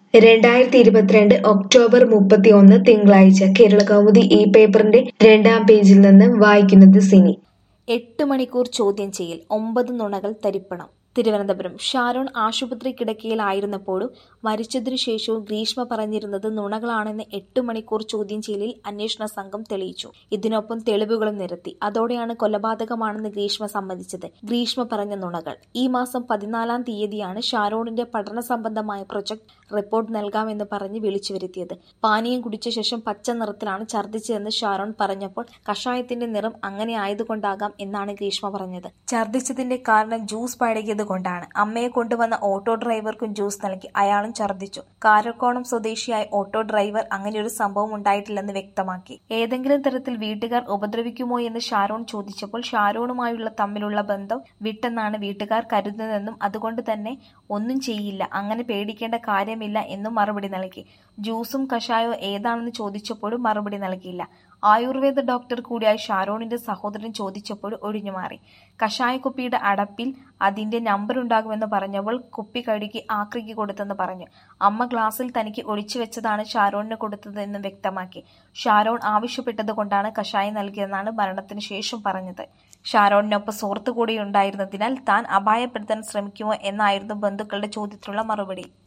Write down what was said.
രണ്ടായിരത്തി ഇരുപത്തിരണ്ട് ഒക്ടോബർ മുപ്പത്തിയൊന്ന് തിങ്കളാഴ്ച കേരളകൗമുദി ഈ പേപ്പറിന്റെ രണ്ടാം പേജിൽ നിന്ന് വായിക്കുന്നത് സിനി എട്ട് മണിക്കൂർ ചോദ്യം ചെയ്യൽ ഒമ്പത് നുണകൾ തരിപ്പണം തിരുവനന്തപുരം ഷാരോൺ ആശുപത്രി കിടക്കയിലായിരുന്നപ്പോഴും മരിച്ചതിനു ശേഷവും ഗ്രീഷ്മ പറഞ്ഞിരുന്നത് നുണകളാണെന്ന് എട്ട് മണിക്കൂർ ചോദ്യം ചെയ്യലിൽ അന്വേഷണ സംഘം തെളിയിച്ചു ഇതിനൊപ്പം തെളിവുകളും നിരത്തി അതോടെയാണ് കൊലപാതകമാണെന്ന് ഗ്രീഷ്മ സമ്മതിച്ചത് ഗ്രീഷ്മ പറഞ്ഞ നുണകൾ ഈ മാസം പതിനാലാം തീയതിയാണ് ഷാരോണിന്റെ പഠന സംബന്ധമായ പ്രൊജക്ട് റിപ്പോർട്ട് നൽകാമെന്ന് പറഞ്ഞ് വിളിച്ചു വരുത്തിയത് പാനീയം കുടിച്ച ശേഷം പച്ച നിറത്തിലാണ് ഛർദ്ദിച്ചതെന്ന് ഷാരോൺ പറഞ്ഞപ്പോൾ കഷായത്തിന്റെ നിറം അങ്ങനെ ആയതുകൊണ്ടാകാം എന്നാണ് ഗ്രീഷ്മ പറഞ്ഞത് ഛർദ്ദിച്ചതിന്റെ കാരണം ജ്യൂസ് പഴകിയത് കൊണ്ടാണ് അമ്മയെ കൊണ്ടുവന്ന ഓട്ടോ ഡ്രൈവർക്കും ജ്യൂസ് നൽകി അയാളും ഛർദ്ദിച്ചു കാരക്കോണം സ്വദേശിയായ ഓട്ടോ ഡ്രൈവർ അങ്ങനെയൊരു സംഭവം ഉണ്ടായിട്ടില്ലെന്ന് വ്യക്തമാക്കി ഏതെങ്കിലും തരത്തിൽ വീട്ടുകാർ ഉപദ്രവിക്കുമോ എന്ന് ഷാരോൺ ചോദിച്ചപ്പോൾ ഷാരോണുമായുള്ള തമ്മിലുള്ള ബന്ധം വിട്ടെന്നാണ് വീട്ടുകാർ കരുതുന്നതെന്നും അതുകൊണ്ട് തന്നെ ഒന്നും ചെയ്യില്ല അങ്ങനെ പേടിക്കേണ്ട കാര്യമില്ല എന്നും മറുപടി നൽകി ജ്യൂസും കഷായവും ഏതാണെന്ന് ചോദിച്ചപ്പോഴും മറുപടി നൽകിയില്ല ആയുർവേദ ഡോക്ടർ കൂടിയായ ഷാരോണിന്റെ സഹോദരൻ ചോദിച്ചപ്പോൾ ഒഴിഞ്ഞുമാറി കഷായക്കുപ്പിയുടെ അടപ്പിൽ അതിന്റെ നമ്പർ ഉണ്ടാകുമെന്ന് പറഞ്ഞപ്പോൾ കുപ്പി കഴുകി ആക്രിക്ക് കൊടുത്തെന്ന് പറഞ്ഞു അമ്മ ഗ്ലാസ്സിൽ തനിക്ക് ഒളിച്ചു വെച്ചതാണ് ഷാരോണിന് കൊടുത്തത് എന്നും വ്യക്തമാക്കി ഷാരോൺ ആവശ്യപ്പെട്ടത് കൊണ്ടാണ് കഷായം നൽകിയതെന്നാണ് മരണത്തിന് ശേഷം പറഞ്ഞത് ഷാരോണിനൊപ്പം സുഹൃത്തു കൂടി ഉണ്ടായിരുന്നതിനാൽ താൻ അപായപ്പെടുത്താൻ ശ്രമിക്കുമോ എന്നായിരുന്നു ബന്ധുക്കളുടെ ചോദ്യത്തിനുള്ള മറുപടി